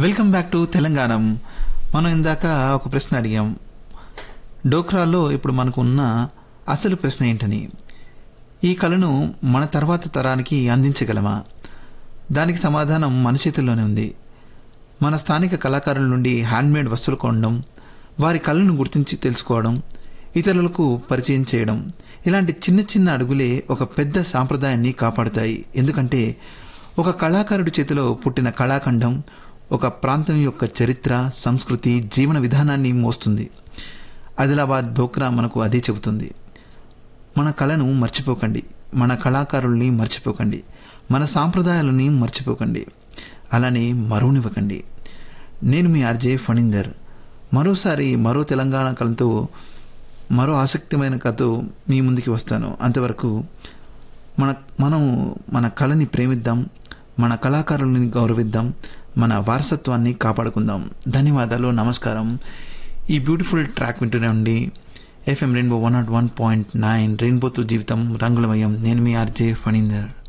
welcome back to Telangana మనం ఇందాక ఒక ప్రశ్న అడిగాం డోక్రాలో ఇప్పుడు మనకు ఉన్న అసలు ప్రశ్న ఏంటని ఈ కళను మన తర్వాత తరానికి అందించగలమా దానికి సమాధానం మన చేతుల్లోనే ఉంది మన స్థానిక కళాకారుల నుండి హ్యాండ్మేడ్ వస్తువులు కొనడం వారి కళను గుర్తించి తెలుసుకోవడం ఇతరులకు పరిచయం చేయడం ఇలాంటి చిన్న చిన్న అడుగులే ఒక పెద్ద సాంప్రదాయాన్ని కాపాడుతాయి ఎందుకంటే ఒక కళాకారుడి చేతిలో పుట్టిన కళాఖండం ఒక ప్రాంతం యొక్క చరిత్ర సంస్కృతి జీవన విధానాన్ని మోస్తుంది ఆదిలాబాద్ డోక్రా మనకు అదే చెబుతుంది మన కళను మర్చిపోకండి మన కళాకారుల్ని మర్చిపోకండి మన సాంప్రదాయాలని మర్చిపోకండి అలానే మరువనివ్వకండి నేను మీ ఆర్జే ఫణీందర్ మరోసారి మరో తెలంగాణ కళతో మరో ఆసక్తిమైన కథతో మీ ముందుకి వస్తాను అంతవరకు మన మనం మన కళని ప్రేమిద్దాం మన కళాకారులని గౌరవిద్దాం మన వారసత్వాన్ని కాపాడుకుందాం ధన్యవాదాలు నమస్కారం ఈ బ్యూటిఫుల్ ట్రాక్ వింటూనే ఉండి FM rainbow one nought one point nine రెయిన్బోతో జీవితం రంగులమయం నేను మీ ఆర్జే ఫణీందర్